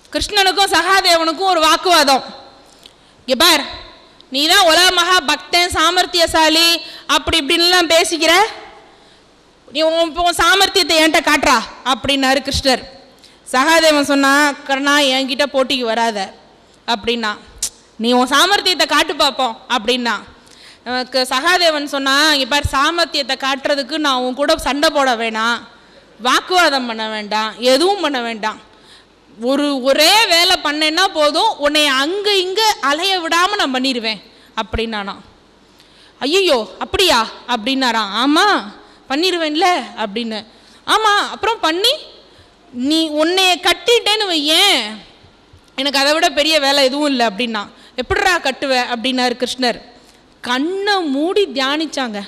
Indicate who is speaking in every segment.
Speaker 1: கிருஷ்ணனுக்கும் சகாதேவனுக்கும் ஒரு வாக்குவாதம் இங்க பார் நீ தான் உலக மகா பக்தன் சாமர்த்தியசாலி அப்படி இப்படின்லாம் பேசிக்கிற நீ உன் உன் சாமர்த்தியத்தை என்கிட்ட காட்டுறா அப்படின்னாரு கிருஷ்ணர் சகாதேவன் சொன்னா கர்ணா என்கிட்ட போட்டிக்கு வராத அப்படின்னா நீ உன் சாமர்த்தியத்தை காட்டு பார்ப்போம் அப்படின்னா நமக்கு சகாதேவன் சொன்னா இங்க பார் சாமர்த்தியத்தை காட்டுறதுக்கு நான் உன் கூட சண்டை போட வேணாம் வாக்குவாதம் பண்ண வேண்டாம் எதுவும் பண்ண வேண்டாம் ஒரு ஒரே வேலை பண்ணேன்னா போதும் உன்னை அங்கே இங்கே அலைய விடாமல் நான் பண்ணிடுவேன் அப்படின்னானா ஐயோ அப்படியா அப்படின்னாராம் ஆமாம் பண்ணிடுவேன்ல அப்படின்னு ஆமாம் அப்புறம் பண்ணி நீ உன்னைய கட்டிட்டேன்னு வையேன் எனக்கு அதை விட பெரிய வேலை எதுவும் இல்லை அப்படின்னா எப்படிடா கட்டுவ அப்படின்னாரு கிருஷ்ணர் கண்ணை மூடி தியானிச்சாங்க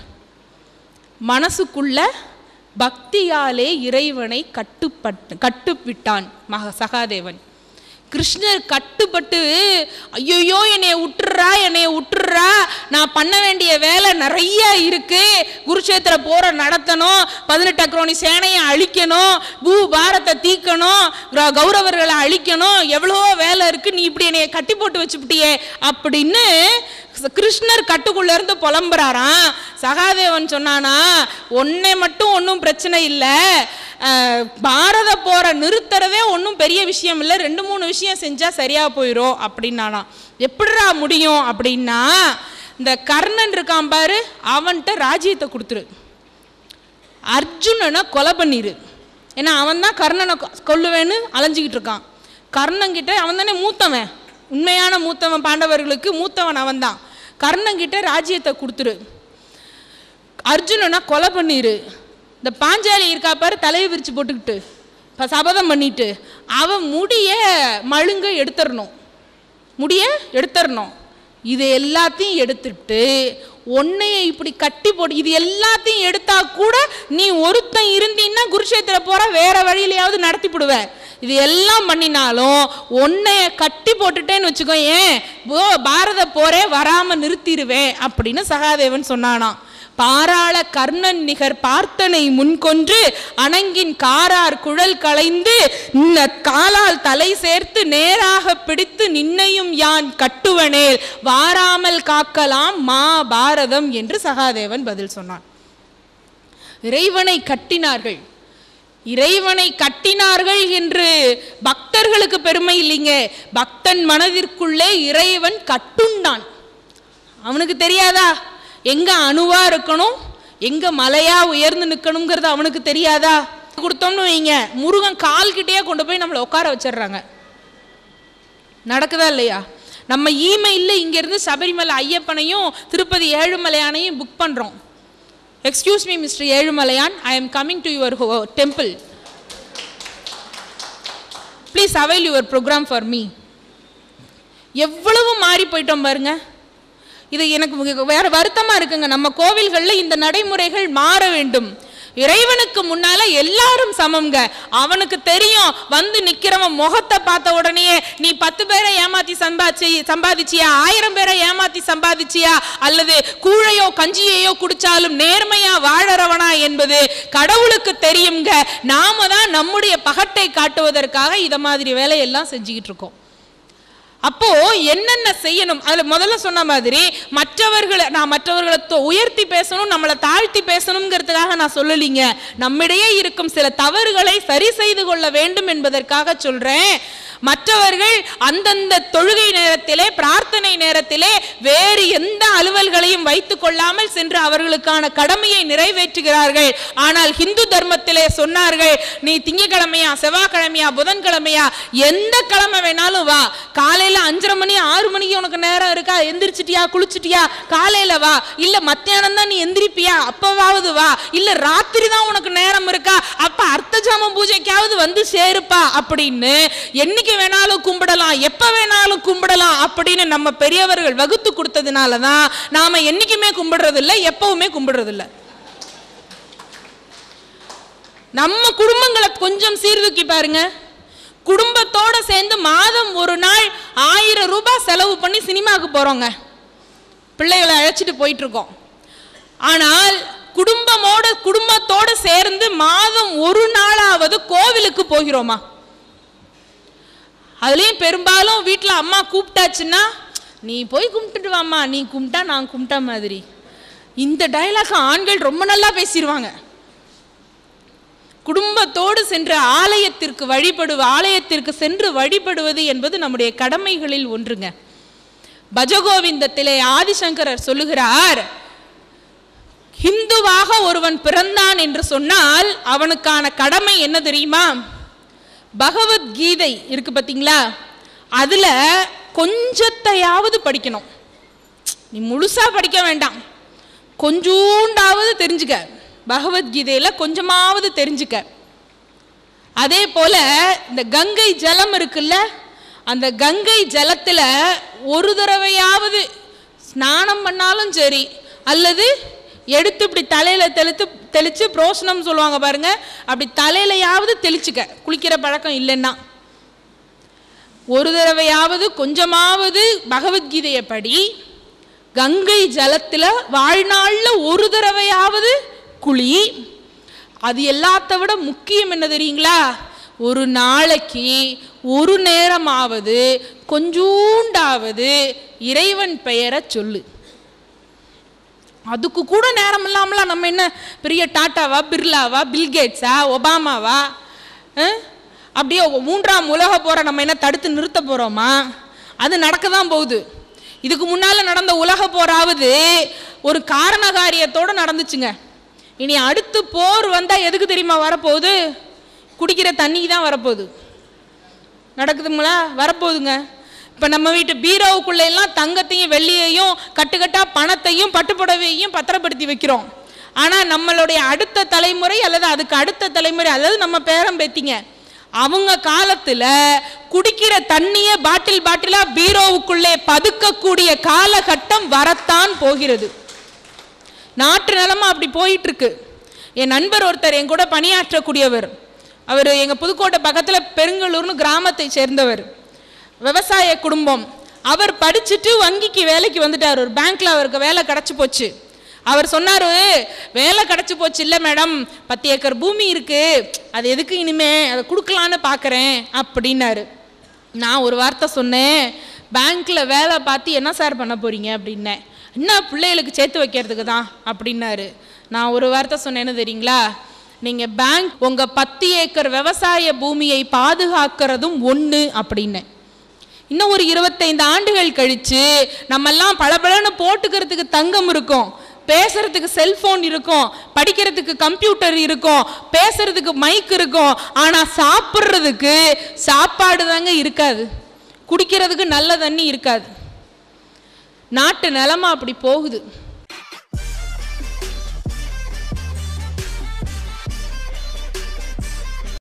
Speaker 1: மனசுக்குள்ள பக்தியாலே இறைவனை கட்டுப்பட்டு கட்டுவிட்டான் மக சகாதேவன் கிருஷ்ணர் கட்டுப்பட்டு ஐயோ என்னைய விட்டுறா என்னைய விட்டுறா நான் பண்ண வேண்டிய வேலை நிறைய இருக்கு குருஷேத்திர போரை நடத்தணும் பதினெட்டு அக்ரோனி சேனையை அழிக்கணும் பூ பாரத்தை தீக்கணும் க- கௌரவர்களை அழிக்கணும் எவ்வளவோ வேலை இருக்கு நீ இப்படி என்னைய கட்டி போட்டு வச்சுப்பிட்டியே அப்படின்னு கிருஷ்ணர் கட்டுக்குள்ள இருந்து புலம்புறாராம் சகாதேவன் சொன்னானா உன்னை மட்டும் ஒன்றும் பிரச்சனை இல்லை அஹ், பாரத போரை நிறுத்துறதே ஒன்றும் பெரிய விஷயம் இல்லை ரெண்டு மூணு விஷயம் செஞ்சால் சரியாக போயிடும் அப்படின்னானா எப்படிடா முடியும் அப்படின்னா இந்த கர்ணன் இருக்கான் பாரு அவன்கிட்ட ராஜ்யத்தை கொடுத்துரு அர்ஜுனனை கொலை பண்ணிரு ஏன்னா அவன் தான் கர்ணனை கொ- கொல்லுவேன்னு அலைஞ்சிக்கிட்டு இருக்கான் கர்ணங்கிட்ட அவன் தானே மூத்தவன் உண்மையான மூத்தவன் பாண்டவர்களுக்கு மூத்தவன் அவன் தான் கர்ணங்கிட்ட ராஜ்யத்தை கொடுத்துரு அர்ஜுனனை கொலை பண்ணிரு இந்த பாஞ்சாலி இருக்கா பாரு தலையை விரிச்சு போட்டுக்கிட்டு இப்போ சபதம் பண்ணிட்டு அவன் முடிய மழுங்க எடுத்துடணும் முடிய எடுத்துடணும் இது எல்லாத்தையும் எடுத்துட்டு உன்னைய இப்படி கட்டி போட்டு இது எல்லாத்தையும் எடுத்தா கூட நீ ஒருத்தன் இருந்தீன்னா குருஷேத்திர போற வேற வழியிலையாவது நடத்திவிடுவ இது எல்லாம் பண்ணினாலும் உன்னைய கட்டி போட்டுட்டேன்னு வச்சுக்கோ ஏன் போ- பாரத போரே வராம நிறுத்திடுவேன் அப்படின்னு சகாதேவன் சொன்னானாம் பாராள கர்ணன் நிகர் பார்த்தனை முன்கொன்று அணங்கின் காரார் குழல் களைந்து இந்த காலால் தலை சேர்த்து நேராக பிடித்து நின்னையும் யான் கட்டுவனேல் வாராமல் காக்கலாம் மா பாரதம் என்று சகாதேவன் பதில் சொன்னான் இறைவனை கட்டினார்கள் இறைவனை கட்டினார்கள் என்று பக்தர்களுக்கு பெருமை இல்லைங்க பக்தன் மனதிற்குள்ளே இறைவன் கட்டுண்டான் அவனுக்கு தெரியாதா எங்க அணுவா இருக்கணும் எங்க மலையா உயர்ந்து நிக்கணுங்கிறது அவனுக்கு தெரியாதா கொடுத்தோம்னு வைங்க முருகன் கால்கிட்டயே கொண்டு போய் நம்மளை உட்கார வச்சிடுறாங்க நடக்குதா இல்லையா நம்ம இமெயிலில் இங்கேருந்து சபரிமலை ஐயப்பனையும் திருப்பதி ஏழுமலையானையும் புக் பண்ணுறோம் excuse me mister Ezhumalaiyan I am coming to your temple please avail your programme for me எவ்வளவு மாறி போயிட்டோம் பாருங்க இது எனக்கு மிக- வேற வருத்தமா இருக்குங்க நம்ம கோவில்கள்ல இந்த நடைமுறைகள் மாற வேண்டும் இறைவனுக்கு முன்னால எல்லாரும் சமம்ங்க அவனுக்கு தெரியும் வந்து நிக்கிறவன் முகத்தை பார்த்த உடனே நீ பத்து பேரை ஏமாத்தி சம்பாதிச்சி சம்பாதிச்சியா ஆயிரம் பேரை ஏமாத்தி சம்பாதிச்சியா அல்லது கூழையோ கஞ்சியையோ குடிச்சாலும் நேர்மையா வாழறவனா என்பது கடவுளுக்கு தெரியுங்க நாம தான் நம்முடைய பகட்டை காட்டுவதற்காக இத மாதிரி வேலையெல்லாம் செஞ்சுக்கிட்டு இருக்கோம் அப்போ என்னென்ன செய்யணும் அதுல முதல்ல சொன்ன மாதிரி மற்றவர்களை நான் மற்றவர்களை தொ- உயர்த்தி பேசணும் நம்மளை தாழ்த்தி பேசணுங்கிறதுக்காக நான் சொல்லலீங்க நம்மிடையே இருக்கும் சில தவறுகளை சரி செய்து கொள்ள வேண்டும் என்பதற்காக சொல்றேன் மற்றவர்கள் அந்தந்த தொழுகை நேரத்திலே பிரார்த்தனை நேரத்திலே வேறு எந்த அலுவல்களையும் வைத்துக் கொள்ளாமல் சென்று அவர்களுக்கான கடமையை நிறைவேற்றுகிறார்கள் ஆனால் ஹிந்து தர்மத்திலே சொன்னார்கள் நீ திங்கக்கிழமையா செவ்வாய்க்கிழமையா புதன்கிழமையா எந்த கிழமை வேணாலும் வா காலையில அஞ்சரை மணி ஆறு மணிக்கு உனக்கு நேரம் இருக்கா எந்திரிச்சிட்டியா குளிச்சிட்டியா காலையில வா இல்ல மத்தியானம் தான் நீ எந்திரிப்பியா அப்பவாவது வா இல்ல ராத்திரி தான் உனக்கு நேரம் இருக்கா அப்ப அர்த்த ஜாம பூஜைக்காவது வந்து சேருப்பா அப்படின்னு என்னைக்கு வேணாலும் கும்பிடலாம் எப்ப வேணாலும் கும்பிடலாம் அப்படின்னு நம்ம பெரியவர்கள் வகுத்து கொடுத்ததுனால தான் நாம என்னைக்குமே கும்பிடுறது இல்ல எப்பவுமே கும்பிடுறது இல்ல நம்ம குடும்பங்களை கொஞ்சம் சீர்தூக்கி பாருங்க குடும்பத்தோட சேர்ந்து மாதம் ஒரு நாள் ஆயிரம் ரூபாய் செலவு பண்ணி சினிமாவுக்கு போறோங்க பிள்ளைகளை அழைச்சிட்டு போயிட்டு இருக்கோம் ஆனால் குடும்பமோட குடும்பத்தோட சேர்ந்து மாதம் ஒரு நாளாவது கோவிலுக்கு போகிறோமா அதுலேயும் பெரும்பாலும் வீட்டில் அம்மா கூப்பிட்டாச்சுன்னா நீ போய் கும்பிட்டுட்டு வாம்மா நீ கும்பிட்டா நான் கும்பிட்டா மாதிரி இந்த டயலாக் ஆண்கள் ரொம்ப நல்லா பேசிடுவாங்க குடும்பத்தோடு சென்று ஆலயத்திற்கு வழிபடுவ ஆலயத்திற்கு சென்று வழிபடுவது என்பது நம்முடைய கடமைகளில் ஒன்றுங்க பஜகோவிந்தத்திலே ஆதிசங்கரர் சொல்லுகிறார் ஹிந்துவாக ஒருவன் பிறந்தான் என்று சொன்னால் அவனுக்கான கடமை என்ன தெரியுமா பகவத்கீதை இருக்கு பார்த்தீங்களா அதுல கொஞ்சத்தையாவது படிக்கணும் நீ முழுசா படிக்க வேண்டாம் கொஞ்சூண்டாவது தெரிஞ்சுக்க பகவத்கீதையில கொஞ்சமாவது தெரிஞ்சுக்க அதே போல இந்த கங்கை ஜலம் இருக்குல்ல அந்த கங்கை ஜலத்துல ஒரு தடவையாவது ஸ்நானம் பண்ணாலும் சரி அல்லது எடுத்து இப்படி தலையில தெளித்து தெளிச்சு புரோஷனம் சொல்லுவாங்க பாருங்க அப்படி தலையிலையாவது தெளிச்சுக்க குளிக்கிற பழக்கம் இல்லைன்னா ஒரு தடவையாவது கொஞ்சமாவது பகவத்கீதையை படி கங்கை ஜலத்துல வாழ்நாள்ல ஒரு தடவையாவது குழி அது எல்லாத்த விட முக்கியம் என்ன தெரியுங்களா ஒரு நாளைக்கு ஒரு நேரமாவது கொஞ்சூண்டாவது இறைவன் பெயரை சொல்லு அதுக்கு கூட நேரம் இல்லாமலாம் நம்ம என்ன பெரிய டாட்டாவா பிர்லாவா பில்கேட்ஸா ஒபாமாவா அஹ்? அப்படியே மூன்றாம் உலக போற நம்ம என்ன தடுத்து நிறுத்த போறோமா அது நடக்க தான் போகுது இதுக்கு முன்னால நடந்த உலக போராவது ஒரு காரண காரியத்தோட நடந்துச்சுங்க இனி அடுத்து போர் வந்தா எதுக்கு தெரியுமா வரப்போகுது குடிக்கிற தண்ணி தான் வரப்போகுது நடக்குதுங்களா வரப்போகுதுங்க இப்போ நம்ம வீட்டு பீரோவுக்குள்ள எல்லாம் தங்கத்தையும் வெள்ளியையும் கட்டுக்கட்டா பணத்தையும் பட்டுப்புடவையையும் பத்திரப்படுத்தி வைக்கிறோம் ஆனால் நம்மளுடைய அடுத்த தலைமுறை அல்லது அதுக்கு அடுத்த தலைமுறை அல்லது நம்ம பேரம் பேத்திங்க அவங்க காலத்துல குடிக்கிற தண்ணியை பாட்டில் பாட்டிலா பீரோவுக்குள்ளே பதுக்கக்கூடிய காலகட்டம் வரத்தான் போகிறது நாட்டு நிலமா அப்படி போயிட்டு இருக்கு என் நண்பர் ஒருத்தர் என் கூட பணியாற்றக்கூடியவர் அவர் எங்க புதுக்கோட்டை பக்கத்துல பெருங்கலூர்னு கிராமத்தை சேர்ந்தவர் விவசாய குடும்பம் அவர் படிச்சுட்டு வங்கிக்கு வேலைக்கு வந்துட்டார் ஒரு பேங்க்ல அவருக்கு வேலை கிடைச்சு போச்சு அவர் சொன்னாரு வேலை கிடைச்சு போச்சு இல்லை மேடம் பத்து ஏக்கர் பூமி இருக்கு அது எதுக்கு இனிமே அதை கொடுக்கலான்னு பார்க்குறேன் அப்படின்னாரு நான் ஒரு வார்த்தை சொன்னேன் பேங்க்ல வேலை பார்த்து என்ன சார் பண்ண போறீங்க அப்படின்னேன் என்ன பிள்ளைகளுக்கு சேர்த்து வைக்கிறதுக்கு தான் அப்படின்னாரு நான் ஒரு வார்த்தை சொன்னேன்னு தெரியுங்களா நீங்க பேங்க் உங்க பத்து ஏக்கர் விவசாய பூமியை பாதுகாக்கிறதும் ஒன்று அப்படின்னேன் இன்னும் ஒரு இருபத்தைந்து ஆண்டுகள் கழிச்சு நம்மெல்லாம் பளபளன்னு போட்டுக்கிறதுக்கு தங்கம் இருக்கும் பேசுறதுக்கு செல்போன் இருக்கும் படிக்கிறதுக்கு கம்ப்யூட்டர் இருக்கும் பேசுறதுக்கு மைக் இருக்கும் ஆனா சாப்பிட்றதுக்கு சாப்பாடு தாங்க இருக்காது குடிக்கிறதுக்கு நல்ல தண்ணி இருக்காது நாட்டு நிலமை அப்படி போகுது